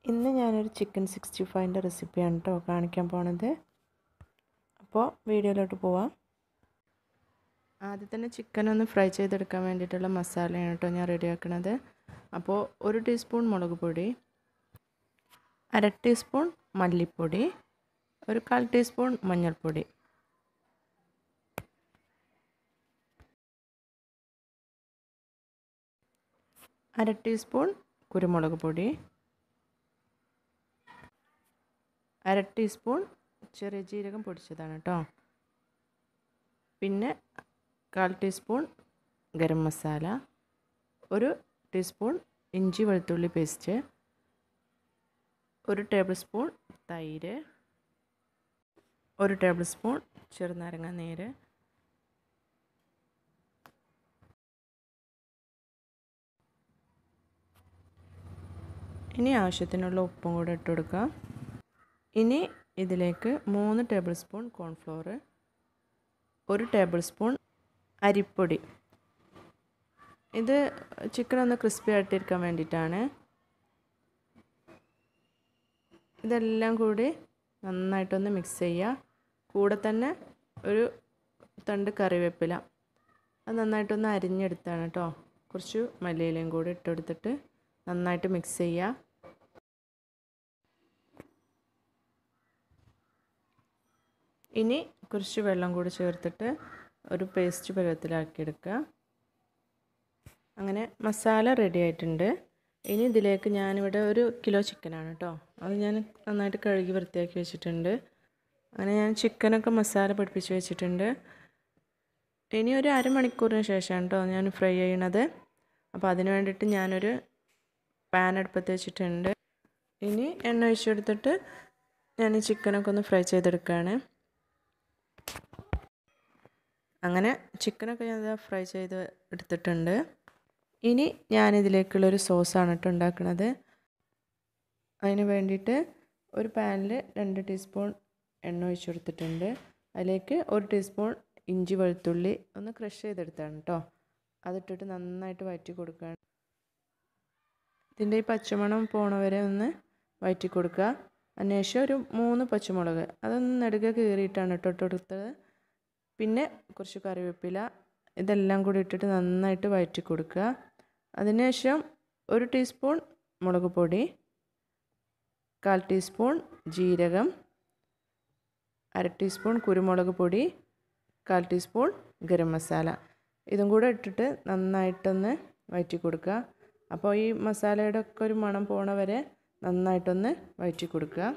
ഇന്ന് ഞാനൊരു chicken sixty ഫൈവിൻ്റെ റെസിപ്പിയാണ് കേട്ടോ കാണിക്കാൻ പോണത് അപ്പോൾ വീഡിയോയിലോട്ട് പോവാം ആദ്യം തന്നെ ചിക്കൻ ഒന്ന് ഫ്രൈ ചെയ്തെടുക്കാൻ വേണ്ടിയിട്ടുള്ള മസാലയാണ് കേട്ടോ ഞാൻ റെഡിയാക്കണത് അപ്പോൾ ഒരു ടീസ്പൂൺ മുളക് പൊടി അര ടീസ്പൂൺ മല്ലിപ്പൊടി ഒരു കാൽ ടീസ്പൂൺ മഞ്ഞൾപ്പൊടി അര ടീസ്പൂൺ കുരുമുളക് പൊടി അര ടീസ്പൂൺ ചെറിയ ജീരകം പൊടിച്ചതാണ് കേട്ടോ പിന്നെ കാൽ ടീസ്പൂൺ ഗരം മസാല ഒരു ടീസ്പൂൺ ഇഞ്ചി വെളുത്തുള്ളി പേസ്റ്റ് ഒരു ടേബിൾ സ്പൂൺ തൈര് ഒരു ടേബിൾ സ്പൂൺ ചെറുനാരങ്ങ നീര് ഇനി ആവശ്യത്തിനുള്ള ഉപ്പും കൂടെ ഇട്ട് കൊടുക്കുക ഇനി ഇതിലേക്ക് മൂന്ന് ടേബിൾ സ്പൂൺ കോൺഫ്ലോർ ഒരു ടേബിൾ സ്പൂൺ അരിപ്പൊടി ഇത് ചിക്കൻ ഒന്ന് ക്രിസ്പി ആയിട്ടിരിക്കാൻ വേണ്ടിയിട്ടാണ് ഇതെല്ലാം കൂടി നന്നായിട്ടൊന്ന് മിക്സ് ചെയ്യുക കൂടെ തന്നെ ഒരു തണ്ട് കറിവേപ്പില അത് നന്നായിട്ടൊന്ന് അരിഞ്ഞെടുത്താണ് കേട്ടോ കുറച്ച് മല്ലിയിലയും കൂടി ഇട്ടെടുത്തിട്ട് നന്നായിട്ട് മിക്സ് ചെയ്യുക ഇനി കുറച്ച് വെള്ളം കൂടി ചേർത്തിട്ട് ഒരു പേസ്റ്റ് പരുവത്തിലാക്കിയെടുക്കുക അങ്ങനെ മസാല റെഡി ആയിട്ടുണ്ട് ഇനി ഇതിലേക്ക് ഞാനിവിടെ ഒരു കിലോ ചിക്കനാണ് കേട്ടോ അത് ഞാൻ നന്നായിട്ട് കഴുകി വൃത്തിയാക്കി വെച്ചിട്ടുണ്ട് അങ്ങനെ ഞാൻ ചിക്കനൊക്കെ മസാല പിടിപ്പിച്ച് വെച്ചിട്ടുണ്ട് ഇനി ഒരു അരമണിക്കൂറിന് ശേഷമാണ് കേട്ടോ ഞാൻ ഫ്രൈ ചെയ്യണത് അപ്പോൾ അതിന് വേണ്ടിയിട്ട് ഞാനൊരു പാൻ അടുപ്പത്ത് വെച്ചിട്ടുണ്ട് ഇനി എണ്ണ ഒഴിച്ചെടുത്തിട്ട് ഞാൻ ഈ ചിക്കനൊക്കെ ഒന്ന് ഫ്രൈ ചെയ്തെടുക്കുകയാണ് അങ്ങനെ ചിക്കനൊക്കെ ഞാൻ ഫ്രൈ ചെയ്ത് എടുത്തിട്ടുണ്ട് ഇനി ഞാനിതിലേക്കുള്ളൊരു സോസാണ് കേട്ടോ ഉണ്ടാക്കുന്നത് അതിന് വേണ്ടിയിട്ട് ഒരു പാനിൽ രണ്ട് ടീസ്പൂൺ എണ്ണ ഒഴിച്ചു കൊടുത്തിട്ടുണ്ട് അതിലേക്ക് ഒരു ടീസ്പൂൺ ഇഞ്ചി വെളുത്തുള്ളി ഒന്ന് ക്രഷ് ചെയ്തെടുത്താണ് കേട്ടോ അതിട്ടിട്ട് നന്നായിട്ട് വഴറ്റി കൊടുക്കുകയാണ് ഇതിൻ്റെ ഈ പച്ചമണം പോണ വരെ ഒന്ന് വഴറ്റി കൊടുക്കുക അതിനുശേഷം ഒരു മൂന്ന് പച്ചമുളക് അതൊന്ന് നെടുക കീറിയിട്ടാണ് കേട്ടോ ഇട്ടെടുത്തത് പിന്നെ കുറച്ച് കറിവേപ്പില ഇതെല്ലാം കൂടി ഇട്ടിട്ട് നന്നായിട്ട് വഴറ്റി കൊടുക്കുക അതിനുശേഷം ഒരു ടീസ്പൂൺ മുളക് പൊടി കാൽ ടീസ്പൂൺ ജീരകം അര ടീസ്പൂൺ കുരുമുളക് പൊടി കാൽ ടീസ്പൂൺ ഗരം മസാല ഇതും കൂടെ ഇട്ടിട്ട് നന്നായിട്ടൊന്ന് വഴറ്റി കൊടുക്കുക അപ്പോൾ ഈ മസാലയുടെ ഒക്കെ ഒരു മണം പോണ വരെ നന്നായിട്ടൊന്ന് വഴറ്റി കൊടുക്കുക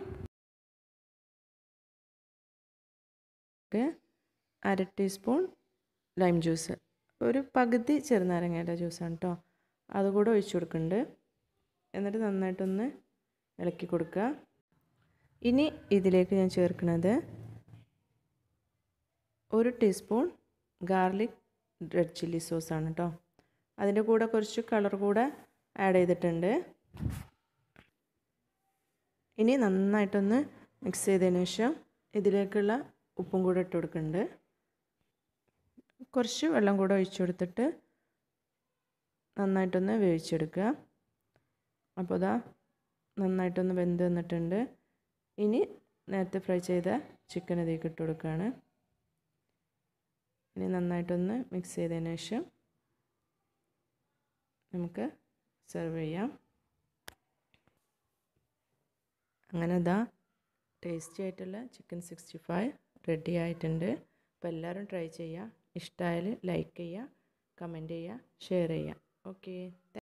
അര ടീസ്പൂൺ ലൈം ജ്യൂസ് ഒരു പകുതി ചെറുനാരങ്ങയുടെ ജ്യൂസാണ് കേട്ടോ അതുകൂടെ ഒഴിച്ചു കൊടുക്കുന്നുണ്ട് എന്നിട്ട് നന്നായിട്ടൊന്ന് ഇളക്കി കൊടുക്കുക ഇനി ഇതിലേക്ക് ഞാൻ ചേർക്കുന്നത് ഒരു ടീസ്പൂൺ ഗാർലിക് റെഡ് ചില്ലി സോസാണ് കേട്ടോ അതിൻ്റെ കൂടെ കുറച്ച് കളർ കൂടെ ആഡ് ചെയ്തിട്ടുണ്ട് ഇനി നന്നായിട്ടൊന്ന് മിക്സ് ചെയ്തതിന് ശേഷം ഇതിലേക്കുള്ള ഉപ്പും കൂടെ ഇട്ട് കൊടുക്കുന്നുണ്ട് കുറച്ച് വെള്ളം കൂടെ ഒഴിച്ചു കൊടുത്തിട്ട് നന്നായിട്ടൊന്ന് വേവിച്ചെടുക്കുക അപ്പോൾ ഇതാ നന്നായിട്ടൊന്ന് വെന്ത് വന്നിട്ടുണ്ട് ഇനി നേരത്തെ ഫ്രൈ ചെയ്ത ചിക്കൻ ഇതിലേക്ക് ഇട്ട് കൊടുക്കുകയാണ് ഇനി നന്നായിട്ടൊന്ന് മിക്സ് ചെയ്തതിന് ശേഷം നമുക്ക് സെർവ് ചെയ്യാം അങ്ങനെ ഇതാ ടേസ്റ്റി ആയിട്ടുള്ള ചിക്കൻ സിക്സ്റ്റി ഫൈവ് റെഡി ആയിട്ടുണ്ട് അപ്പോൾ എല്ലാവരും ട്രൈ ചെയ്യുക ഇഷ്ടമായാൽ ലൈക്ക് ചെയ്യുക കമൻറ്റ് ചെയ്യുക ഷെയർ ചെയ്യുക ഓക്കെ